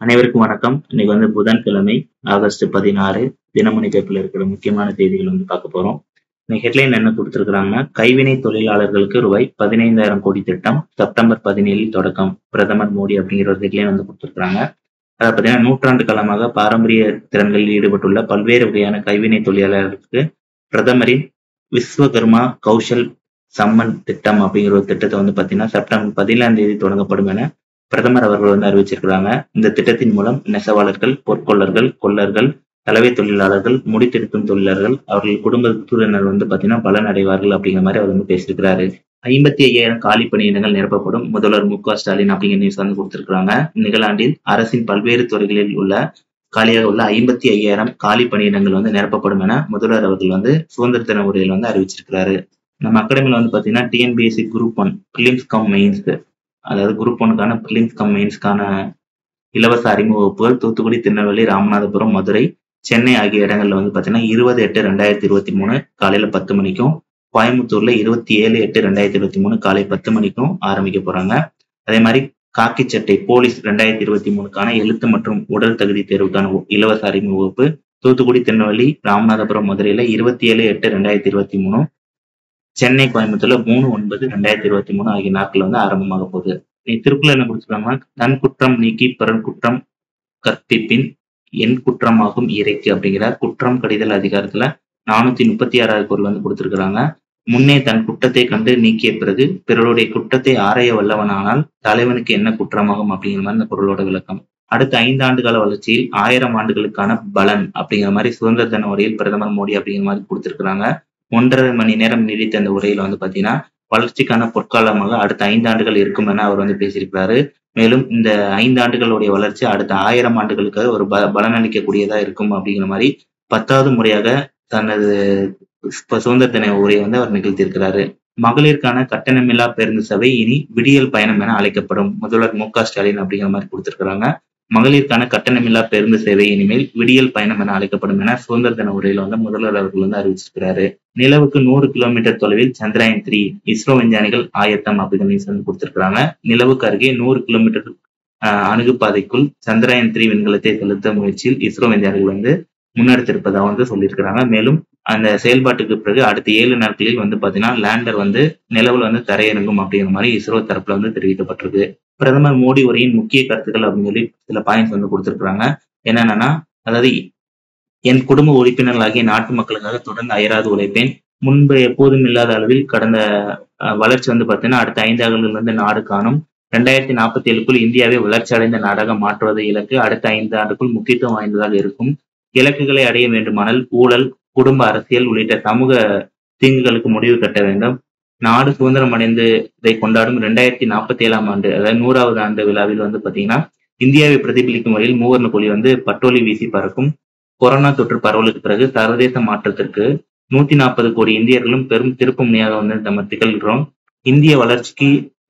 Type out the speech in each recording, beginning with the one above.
அனைவருக்கும் வணக்கம் இன்னைக்கு வந்து புதன்கிழமை ஆகஸ்ட் பதினாறு தினமணி பேப்பர்ல இருக்கிற முக்கியமான செய்திகள் வந்து பார்க்க போறோம் இன்னைக்கு ஹெட்லைன் என்ன கொடுத்திருக்கிறாங்கன்னா கைவினை தொழிலாளர்களுக்கு ரூபாய் பதினைந்தாயிரம் கோடி திட்டம் செப்டம்பர் பதினேழில் தொடக்கம் பிரதமர் மோடி அப்படிங்கிற ஒரு ஹெட்லைன் வந்து கொடுத்திருக்கிறாங்க அதை பார்த்தீங்கன்னா நூற்றாண்டு காலமாக பாரம்பரிய திறன்களில் ஈடுபட்டுள்ள பல்வேறு வகையான கைவினை தொழிலாளர்களுக்கு பிரதமரின் விஸ்வகர்மா கௌஷல் சம்மன் திட்டம் அப்படிங்கிற ஒரு திட்டத்தை வந்து பார்த்தீங்கன்னா செப்டம்பர் பதினேழாம் தேதி தொடங்கப்படும் என பிரதமர் அவர்கள் வந்து அறிவிச்சிருக்கிறாங்க இந்த திட்டத்தின் மூலம் நெசவாளர்கள் பொற்கொள்ளர்கள் கொள்ளர்கள் கலவை தொழிலாளர்கள் முடித்திருத்தும் தொழிலாளர்கள் அவர்கள் குடும்பத்தினர் வந்து பாத்தீங்கன்னா பலன் அடைவார்கள் அப்படிங்கிற மாதிரி அவர் வந்து பேசியிருக்கிறாரு ஐம்பத்தி ஐயாயிரம் காலி பணியிடங்கள் நிரப்பப்படும் முதல்வர் மு க ஸ்டாலின் அப்படிங்கிற நியூஸ் வந்து கொடுத்திருக்கிறாங்க நிகழாண்டில் அரசின் பல்வேறு துறைகளில் உள்ள காலியாக உள்ள ஐம்பத்தி ஐயாயிரம் காலி பணியிடங்கள் வந்து நிரப்பப்படும் என முதல்வர் அவர்கள் வந்து சுதந்திர தின உரையில் வந்து அறிவிச்சிருக்கிறாரு நம்ம அகாடமியில் வந்து பாத்தீங்கன்னா TNPSC group one prelims cum mains அதாவது குரூப் ஒனுக்கான பிலிம்ஸ் கம் மெயின்ஸ்க்கான இலவச அறிமுக வகுப்புகள் தூத்துக்குடி திருநெல்வேலி ராமநாதபுரம் மதுரை சென்னை ஆகிய இடங்கள்ல வந்து பாத்தீங்கன்னா இருபது எட்டு ரெண்டாயிரத்தி இருபத்தி மூணு காலையில பத்து மணிக்கும் கோயம்புத்தூர்ல இருபத்தி ஏழு எட்டு ரெண்டாயிரத்தி இருபத்தி மூணு காலை பத்து மணிக்கும் ஆரம்பிக்க போறாங்க அதே மாதிரி காக்கி சட்டை போலீஸ் ரெண்டாயிரத்தி இருபத்தி மூணுக்கான எழுத்து மற்றும் உடல் தகுதி தேர்வுக்கான இலவச அறிமுக வகுப்பு தூத்துக்குடி திருநெல்வேலி ராமநாதபுரம் மதுரையில இருபத்தி ஏழு எட்டு ரெண்டாயிரத்தி இருபத்தி மூணு சென்னை கோயம்புத்தூர்ல மூணு ஒன்பது ரெண்டாயிரத்தி இருபத்தி மூணு ஆகிய நாட்கள் வந்து ஆரம்பமாக போகுது நீ திருக்குறள் என்ன கொடுத்துருக்காங்கன்னா தன் குற்றம் நீக்கி பிறன் குற்றம் கற்பிப்பின் என் குற்றமாகும் இறைக்கு அப்படிங்கிற குற்றம் கடிதல் அதிகாரத்துல நானூத்தி முப்பத்தி ஆறாவது பொருள் வந்து கொடுத்திருக்கிறாங்க முன்னே தன் குற்றத்தை கண்டு நீக்கிய பிறகு பிறருடைய குற்றத்தை ஆராய வல்லவனானால் தலைவனுக்கு என்ன குற்றமாகும் அப்படிங்கிற மாதிரி இந்த பொருளோட விளக்கம் அடுத்த ஐந்து ஆண்டு கால வளர்ச்சியில் ஆயிரம் ஆண்டுகளுக்கான பலன் அப்படிங்கிற மாதிரி சுதந்திர தின உரையில் பிரதமர் மோடி அப்படிங்கிற மாதிரி கொடுத்திருக்கிறாங்க ஒன்றரை மணி நேரம் நீடித்த அந்த உரையில வந்து பாத்தீங்கன்னா வளர்ச்சிக்கான பொற்காலமாக அடுத்த ஐந்து ஆண்டுகள் இருக்கும் என அவர் வந்து பேசியிருக்கிறாரு மேலும் இந்த ஐந்து ஆண்டுகளுடைய வளர்ச்சி அடுத்த ஆயிரம் ஆண்டுகளுக்கு ஒரு ப பலனளிக்கக்கூடியதா இருக்கும் அப்படிங்கிற மாதிரி பத்தாவது முறையாக தனது சுதந்திர தின உரையை வந்து அவர் நிகழ்த்தியிருக்கிறாரு மகளிருக்கான கட்டணமில்லா பேருந்து சேவை இனி விடியல் பயணம் என அழைக்கப்படும் முதல்வர் மு க ஸ்டாலின் அப்படிங்கிற மாதிரி கொடுத்திருக்கிறாங்க மகளிருக்கான கட்டணமில்லா பேருந்து சேவை இனிமேல் விடியல் பயணம் என அழைக்கப்படும் என சுதந்திர தின உரையில வந்து முதல்வர் அவர்கள் வந்து அறிவிச்சிருக்கிறாரு நிலவுக்கு நூறு கிலோமீட்டர் தொலைவில் சந்திராயன் த்ரீ இஸ்ரோ விஞ்ஞானிகள் ஆயத்தம் அப்படின்னு நியூஸ் வந்து கொடுத்திருக்கிறாங்க நிலவுக்கு அருகே நூறு கிலோமீட்டர் அணுகுப்பாதைக்குள் சந்திராயன் த்ரீ விண்கலத்தை செலுத்த முயற்சியில் இஸ்ரோ விஞ்ஞானிகள் வந்து முன்னெடுத்திருப்பதா வந்து சொல்லியிருக்கிறாங்க மேலும் அந்த செயல்பாட்டுக்கு பிறகு அடுத்த ஏழு நாட்களில் வந்து பாத்தீங்கன்னா லேண்டர் வந்து நிலவுல வந்து தரையிறங்கும் அப்படிங்கிற மாதிரி இஸ்ரோ தரப்புல வந்து தெரிவிக்கப்பட்டிருக்கு பிரதமர் மோடி உரையின் முக்கிய கருத்துக்கள் அப்படின்னு சொல்லி சில பாயிண்ட்ஸ் வந்து கொடுத்திருக்கிறாங்க என்னென்னா அதாவது என் குடும்ப உறுப்பினர்களாகிய நாட்டு மக்களுக்காக தொடர்ந்து அயராது உழைப்பேன் முன்பு எப்போதும் இல்லாத அளவில் கடந்த வளர்ச்சி வந்து பார்த்தீங்கன்னா அடுத்த ஐந்து ஆண்டுகள் வந்து நாடு காணும் ரெண்டாயிரத்தி நாற்பத்தி ஏழுக்குள் இந்தியாவை வளர்ச்சி அடைந்த நாடாக மாற்றுவது இலக்கு அடுத்த ஐந்து ஆண்டுக்குள் முக்கியத்துவம் வாய்ந்ததாக இருக்கும் இலக்குகளை அடைய வேண்டுமானால் ஊழல் குடும்ப அரசியல் உள்ளிட்ட சமூக தீங்குகளுக்கு முடிவு கட்ட வேண்டும் நாடு சுதந்திரம் அடைந்து இதை கொண்டாடும் ரெண்டாயிரத்தி நாற்பத்தி ஏழாம் ஆண்டு அதாவது நூறாவது ஆண்டு விழாவில் வந்து பாத்தீங்கன்னா இந்தியாவை பிரதிபலிக்கும் வகையில் மூவர்ண கொடி வந்து பட்டோலி வீசி பறக்கும் கொரோனா தொற்று பரவலுக்கு பிறகு சர்வதேச மாற்றத்திற்கு நூத்தி நாற்பது கோடி இந்தியர்களும் பெரும் திருப்பு முனையாக வந்து நம்ம திகழ்கிறோம் இந்திய வளர்ச்சிக்கு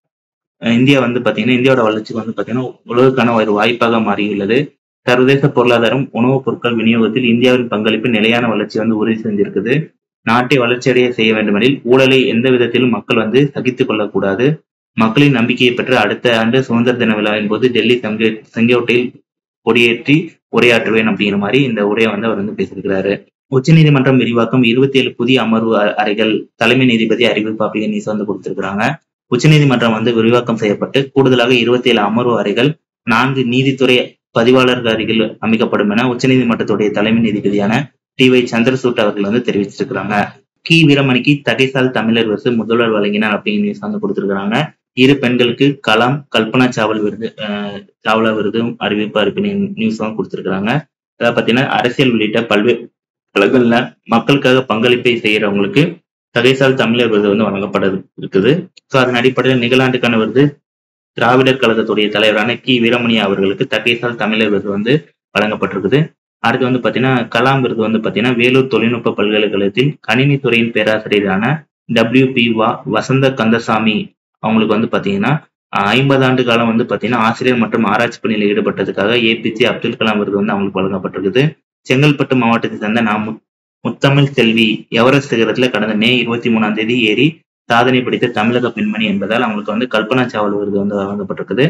இந்தியா வந்து பாத்தீங்கன்னா இந்தியாவோட வளர்ச்சிக்கு வந்து பாத்தீங்கன்னா உலகுக்கான ஒரு வாய்ப்பாக மாறியுள்ளது சர்வதேச பொருளாதாரம் உணவுப் பொருட்கள் விநியோகத்தில் இந்தியாவின் பங்களிப்பு நிலையான வளர்ச்சி வந்து உறுதி செஞ்சிருக்குது நாட்டை வளர்ச்சியடைய செய்ய வேண்டுமெனில் ஊழலை எந்த விதத்திலும் மக்கள் வந்து சகித்துக் கொள்ளக்கூடாது மக்களின் நம்பிக்கையை பெற்று அடுத்த ஆண்டு சுதந்திர தின விழாவின் போது டெல்லி செங்கோ செங்கோட்டையில் கொடியேற்றி உரையாற்றுவேன் அப்படிங்கிற மாதிரி இந்த உரையை வந்து அவர் வந்து பேசியிருக்கிறாரு உச்சநீதிமன்றம் விரிவாக்கம் இருபத்தி ஏழு புதிய அமர்வு அறைகள் தலைமை நீதிபதி அறிவிப்பு அப்படிங்கிற நியூஸ் வந்து கொடுத்திருக்கிறாங்க உச்சநீதிமன்றம் வந்து விரிவாக்கம் செய்யப்பட்டு கூடுதலாக இருபத்தி ஏழு அமர்வு அறைகள் நான்கு நீதித்துறை பதிவாளர்கள் அருகில் அமைக்கப்படும் என உச்சநீதிமன்றத்துடைய தலைமை நீதிபதியான டி வை சந்திரசூட் அவர்கள் வந்து தெரிவிச்சிருக்கிறாங்க கி வீரமணிக்கு தகைசால் தமிழர் விருது முதல்வர் வழங்கினார் அப்படிங்கிற நியூஸ் வந்து கொடுத்திருக்கிறாங்க இரு பெண்களுக்கு கலாம் கல்பனா சாவல் விருது சாவ்லா விருதும் அறிவிப்பு அறிப்பின நியூஸ் வந்து கொடுத்திருக்கிறாங்க அதாவது பாத்தீங்கன்னா அரசியல் உள்ளிட்ட பல்வேறு உலகங்கள்ல மக்களுக்காக பங்களிப்பை செய்யறவங்களுக்கு தகைசால் தமிழர் விருது வந்து வழங்கப்பட இருக்குது ஸோ அதன் அடிப்படையில் நிகழாண்டுக்கான விருது திராவிடர் கழகத்துடைய தலைவரான கி வீரமணி அவர்களுக்கு தகைசால் தமிழர் விருது வந்து வழங்கப்பட்டிருக்குது அடுத்து வந்து பாத்தீங்கன்னா கலாம் விருது வந்து பாத்தீங்கன்னா வேலூர் தொழில்நுட்ப பல்கலைக்கழகத்தில் கணினி துறையின் பேராசிரியரான டபிள்யூ பி வா வசந்த கந்தசாமி அவங்களுக்கு வந்து பாத்தீங்கன்னா ஐம்பது ஆண்டு காலம் வந்து பாத்தீங்கன்னா ஆசிரியர் மற்றும் ஆராய்ச்சி பணியில் ஈடுபட்டதுக்காக ஏபிஜே அப்துல் கலாம் விருது வந்து அவங்களுக்கு வழங்கப்பட்டிருக்குது செங்கல்பட்டு மாவட்டத்தை சேர்ந்த நான் முத்தமிழ் செல்வி எவரெஸ்ட் சிகரத்துல கடந்த மே இருபத்தி மூணாம் தேதி ஏறி சாதனை படித்த தமிழக பெண்மணி என்பதால் அவங்களுக்கு வந்து கல்பனா சாவல் விருது வந்து வழங்கப்பட்டிருக்குது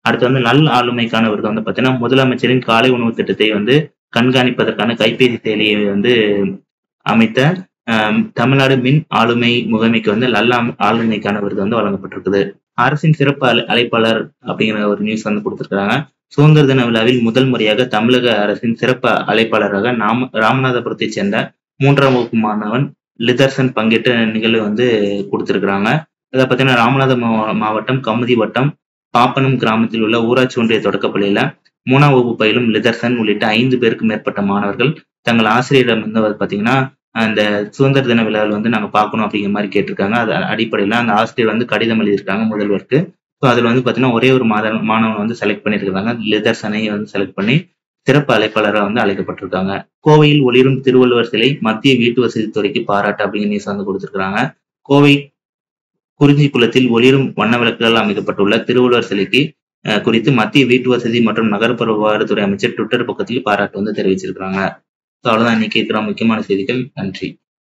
அடுத்து வந்து நல் ஆளுமைக்கான விருது வந்து பார்த்தீங்கன்னா முதலமைச்சரின் காலை உணவு திட்டத்தை வந்து கண்காணிப்பதற்கான கைபேசி செயலியை வந்து அமைத்த ஆம், தமிழ்நாடு மின் ஆளுமை முகமைக்கு வந்து நல்ல ஆம்- ஆளுமைக்கான விருது வந்து வழங்கப்பட்டிருக்குது அரசின் சிறப்பு அழை- அழைப்பாளர் அப்படிங்கிற ஒரு நியூஸ் வந்து கொடுத்திருக்காங்க சுதந்திர தின விழாவில் முதல் முறையாக தமிழக அரசின் சிறப்பு அழைப்பாளராக நாம ராமநாதபுரத்தைச் சேர்ந்த மூன்றாம் வகுப்பு மாணவன் லிதர்சன் பங்கேற்ற நிகழ்வு வந்து கொடுத்திருக்கிறாங்க இதை பார்த்தீங்கன்னா ராமநாதபுரம் மாவ- மாவட்டம் கமுதி வட்டம் பாப்பனம் கிராமத்தில் உள்ள ஊராட்சி ஒன்றிய தொடக்கப்பள்ளியில மூணாம் வகுப்பு பயிலும் லிதர்சன் உள்ளிட்ட ஐந்து பேருக்கு மேற்பட்ட மாணவர்கள் தங்கள் ஆசிரியரிடம் வந்து வந்து பாத்தீங்கன்னா அந்த சுதந்திர தின விழாவில் வந்து நாங்க பார்க்கணும் அப்படிங்கிற மாதிரி கேட்டிருக்காங்க அது அடிப்படையில் அந்த ஆசிரியர் வந்து கடிதம் எழுதியிருக்காங்க முதல்வருக்கு ஸோ அதில் வந்து பாத்தீங்கன்னா ஒரே ஒரு மாத மாணவன் வந்து செலக்ட் பண்ணியிருக்காங்க லிதர்சனை வந்து செலக்ட் பண்ணி சிறப்பு அழைப்பாளராக வந்து அழைக்கப்பட்டிருக்காங்க கோவையில் ஒளிரும் திருவள்ளுவர் சிலை மத்திய வீட்டு வசதித்துறைக்கு பாராட்டு அப்படிங்கிற நியூஸ் வந்து கொடுத்திருக்காங்க கோவை குறிஞ்சிக்குளத்தில் ஒளிரும் வண்ண விளக்குகள் அமைக்கப்பட்டுள்ள திருவள்ளுவர் சிலைக்கு அஹ், குறித்து மத்திய வீட்டு வசதி மற்றும் நகர்ப்புற விவகாரத்துறை அமைச்சர் ட்விட்டர் பக்கத்தில் பாராட்டு வந்து தெரிவிச்சிருக்காங்க ஸோ அவ்வளவுதான் இன்னைக்கு இருக்கிற முக்கியமான செய்திகள் நன்றி